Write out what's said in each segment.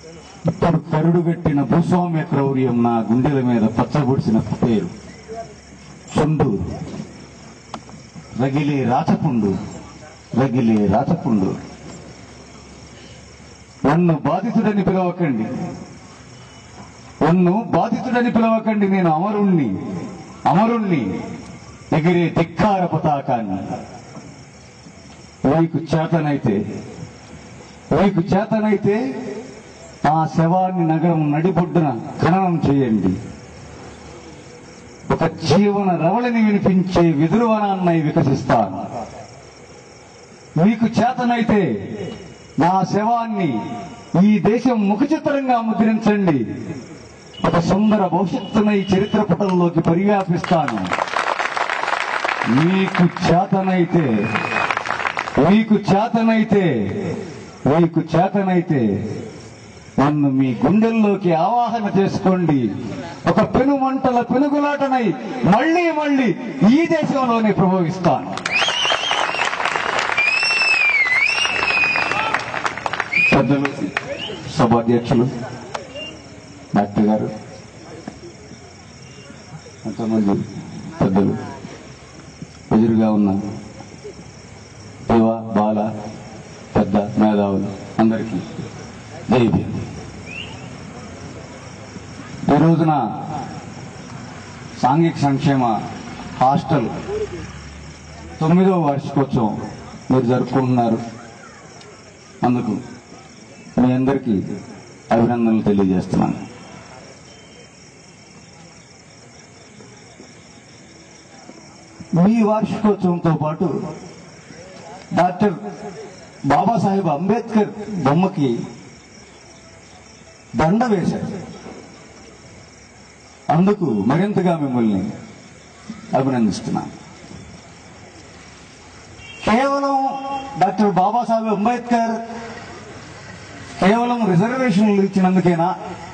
ఇప్పుడు కరుడుగట్టిన భూస్వామ్య క్రౌర్యం నా గుండెల మీద పచ్చబొడిసిన పేరు చుండూరు రగిలే రాచపుండు రగిలే రాచపుండు నన్ను బాధితుడని పిలవకండి నన్ను బాధితుడని పిలవకండి నేను అమరుణ్ణి అమరుణ్ణి ఎగిరే ధిక్కార పతాకాన్ని మీకు చేతనైతే మీకు చేతనైతే ఆ శవాన్ని నగరం నడిబొడ్డున ఖననం చేయండి ఒక జీవన రవళిని వినిపించే విదురువనాన్నై వికసిస్తాను మీకు చేతనైతే నా శవాన్ని ఈ దేశం ముఖచిత్రంగా ముద్రించండి ఒక సుందర భవిష్యత్తునై చరిత్ర పుటంలోకి పరివ్యాపిస్తాను మీకు చేతనైతే మీకు చేతనైతే మీకు చేతనైతే నన్ను మీ గుండెల్లోకి ఆవాహన చేసుకోండి ఒక పెనుమంటల పెనుగులాటనై మళ్ళీ మళ్ళీ ఈ దేశంలోనే ప్రభవిస్తాను పెద్దలు సభాధ్యక్షులు డాక్టర్ గారు ఎంతమంది పెద్దలు ఎదురుగా ఉన్న యువ బాల పెద్ద మేధావులు అందరికీ జై భీమ్ ఈ రోజున సాంఘిక సంక్షేమ హాస్టల్ తొమ్మిదవ వార్షికోత్సవం మీరు జరుపుకుంటున్నారు అందుకు మీ అందరికీ అభినందనలు తెలియజేస్తున్నాను మీ వార్షికోత్సవంతో పాటు డాక్టర్ బాబాసాహెబ్ అంబేద్కర్ బొమ్మకి దండ వేశారు అందుకు మరింతగా మిమ్మల్ని అభినందిస్తున్నాను కేవలం డాక్టర్ బాబాసాహెబ్ అంబేద్కర్ కేవలం రిజర్వేషన్లు ఇచ్చినందుకేనా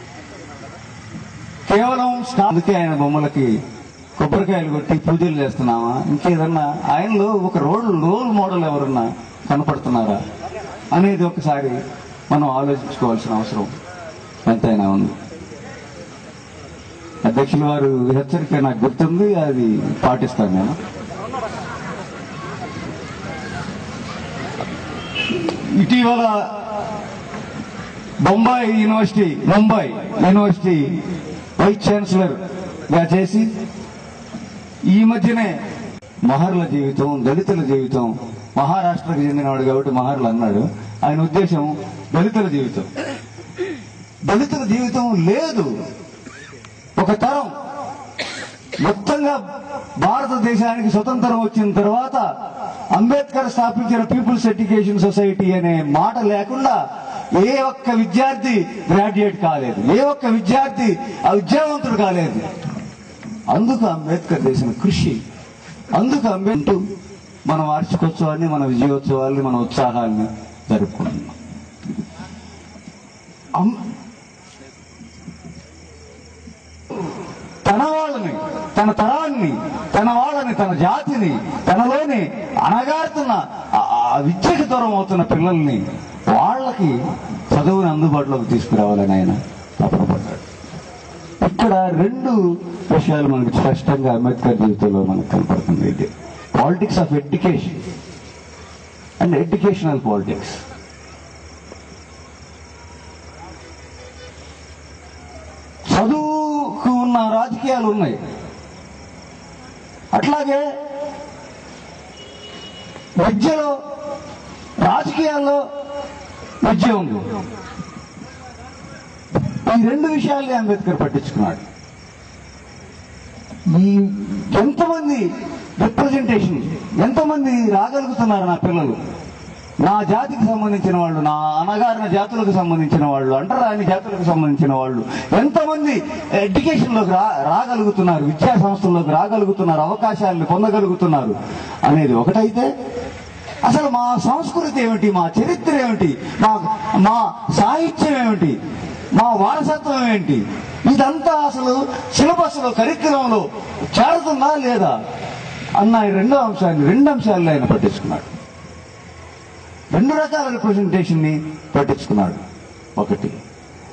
కేవలం స్టా- అందుకే ఆయన బొమ్మలకి కొబ్బరికాయలు కొట్టి పూజలు చేస్తున్నామా ఇంకేదన్నా ఆయనలో ఒక రోల్ రోల్ మోడల్ ఎవరన్నా కనపడుతున్నారా అనేది ఒకసారి మనం ఆలోచించుకోవాల్సిన అవసరం ఎంతైనా ఉంది అధ్యక్షుల వారు హెచ్చరిక నాకు గుర్తుంది అది పాటిస్తాను నేను ఇటీవల Bombay university Mumbai university vice chancellor గా చేసి ఈ మధ్యనే మహర్ల జీవితం దళితుల జీవితం మహారాష్ట్రకు చెందినవాడు కాబట్టి మహర్లు అన్నాడు ఆయన ఉద్దేశం దళితుల జీవితం దళితుల జీవితం లేదు ఒక తరం మొత్తంగా భారతదేశానికి స్వతంత్రం వచ్చిన తర్వాత అంబేద్కర్ స్థాపించిన పీపుల్స్ ఎడ్యుకేషన్ సొసైటీ అనే మాట లేకుండా ఏ ఒక్క విద్యార్థి గ్రాడ్యుయేట్ కాలేదు ఏ ఒక్క విద్యార్థి ఆ విద్యావంతుడు కాలేదు అందుకు అంబేద్కర్ చేసిన కృషి అందుకు అంబేద్కర్ మన వార్షికోత్సవాన్ని మన విజయోత్సవాల్ని మన ఉత్సాహాల్ని జరుపుకుంటున్నాం అం- తన వాళ్ళని తన తరాన్ని తన వాళ్ళని తన జాతిని తనలోని అణగారుతున్న ఆ- ఆ విద్యకు దూరం అవుతున్న పిల్లల్ని వాళ్ళకి చదువుని అందుబాటులోకి తీసుకురావాలని ఆయన తపనపడ్డాడు ఇక్కడ రెండు విషయాలు మనకు స్పష్టంగా అంబేద్కర్ జీవితంలో మనకు కనపడుతుంది ఇది politics of education and educational politics చదువుకు ఉన్న రాజకీయాలు ఉన్నాయి అట్లాగే విద్యలో రాజకీయాల్లో విద్య ఉంది ఈ రెండు విషయాల్ని అంబేద్కర్ పట్టించుకున్నాడు ఈ ఎంతమంది రిప్రజెంటేషన్ ఎంతమంది రాగలుగుతున్నారు నా పిల్లలు నా జాతికి సంబంధించిన వాళ్ళు నా అనగారిన జాతులకు సంబంధించిన వాళ్ళు అంటరాని జాతులకు సంబంధించిన వాళ్ళు ఎంతమంది ఎడ్యుకేషన్ లోకి రా రాగలుగుతున్నారు విద్యా సంస్థల్లోకి రాగలుగుతున్నారు అవకాశాలను పొందగలుగుతున్నారు అనేది ఒకటైతే అసలు మా సంస్కృతి ఏమిటి మా చరిత్ర ఏమిటి మా మా సాహిత్యం ఏమిటి మా వారసత్వం ఏంటి ఇదంతా అసలు సిలబస్ లో కరిక్యులంలో చేరుతుందా లేదా అన్న ఈ రెండో అంశాన్ని రెండు అంశాల్లో ఆయన పట్టించుకున్నాడు రెండు రకాల రిప్రజెంటేషన్ ని పట్టించుకున్నాడు ఒకటి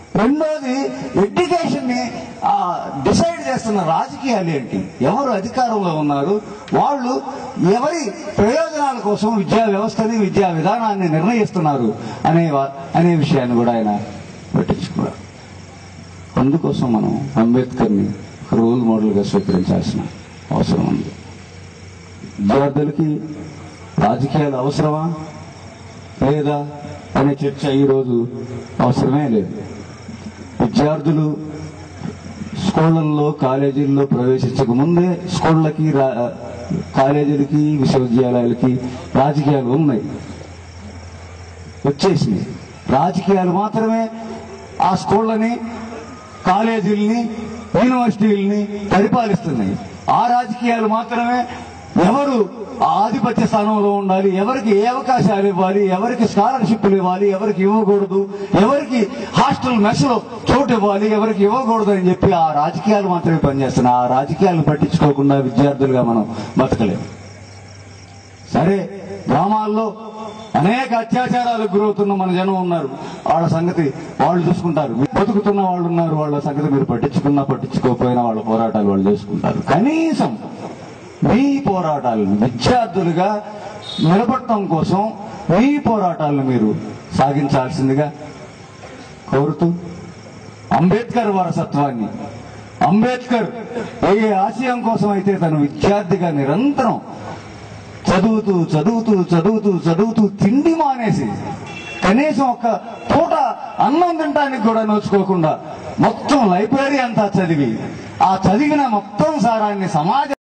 రెండోది ఎడ్యుకేషన్ ని డిసైడ్ చేస్తున్న రాజకీయాలు ఏంటి ఎవరు అధికారంలో ఉన్నారు వాళ్ళు ఎవరి ప్రయోజనాల కోసం విద్యా వ్యవస్థని విద్యా విధానాన్ని నిర్ణయిస్తున్నారు అనే వా- అనే విషయాన్ని కూడా ఆయన పట్టించుకున్నారు అందుకోసం మనం అంబేద్కర్ని రోల్ మోడల్గా స్వీకరించాల్సిన అవసరం ఉంది విద్యార్థులకి రాజకీయాలు అవసరమా లేదా అనే చర్చ ఈరోజు అవసరమే లేదు విద్యార్థులు స్కూళ్ళల్లో కాలేజీల్లో ప్రవేశించక ముందే స్కూళ్ళకి రా- కాలేజీలకి విశ్వవిద్యాలయాలకి రాజకీయాలు ఉన్నాయి వచ్చేసినాయి రాజకీయాలు మాత్రమే ఆ స్కూళ్ళని కాలేజీలని యూనివర్సిటీలని పరిపాలిస్తున్నాయి ఆ రాజకీయాలు మాత్రమే ఎవరు ఆ ఆధిపత్య స్థానంలో ఉండాలి ఎవరికి ఏ అవకాశాలు ఇవ్వాలి ఎవరికి స్కాలర్షిప్లు ఇవ్వాలి ఎవరికి ఇవ్వకూడదు ఎవరికి హాస్టల్ మెస్లో చోటు ఇవ్వాలి ఎవరికి ఇవ్వకూడదు అని చెప్పి ఆ రాజకీయాలు మాత్రమే పనిచేస్తున్నాయి ఆ రాజకీయాలను పట్టించుకోకుండా విద్యార్థులుగా మనం బతకలేము సరే గ్రామాల్లో అనేక అత్యాచారాలకు గురవుతున్న మన జనం ఉన్నారు వాళ్ళ సంగతి వాళ్ళు చూసుకుంటారు బతుకుతున్న వాళ్ళు ఉన్నారు వాళ్ళ సంగతి మీరు పట్టించుకున్నా పట్టించుకోకపోయినా వాళ్ళ పోరాటాలు వాళ్ళు చేసుకుంటారు కనీసం మీ పోరాటాలను విద్యార్థులుగా నిలబడటం కోసం మీ పోరాటాలను మీరు సాగించాల్సిందిగా కోరుతూ అంబేద్కర్ వారసత్వాన్ని అంబేద్కర్ ఏ ఆశయం కోసం అయితే తను విద్యార్థిగా నిరంతరం చదువుతూ చదువుతూ చదువుతూ చదువుతూ తిండి మానేసి కనీసం ఒక పూట అన్నం తినడానికి కూడా నోచుకోకుండా మొత్తం లైబ్రరీ అంతా చదివి ఆ చదివిన మొత్తం సారాన్ని సమాజ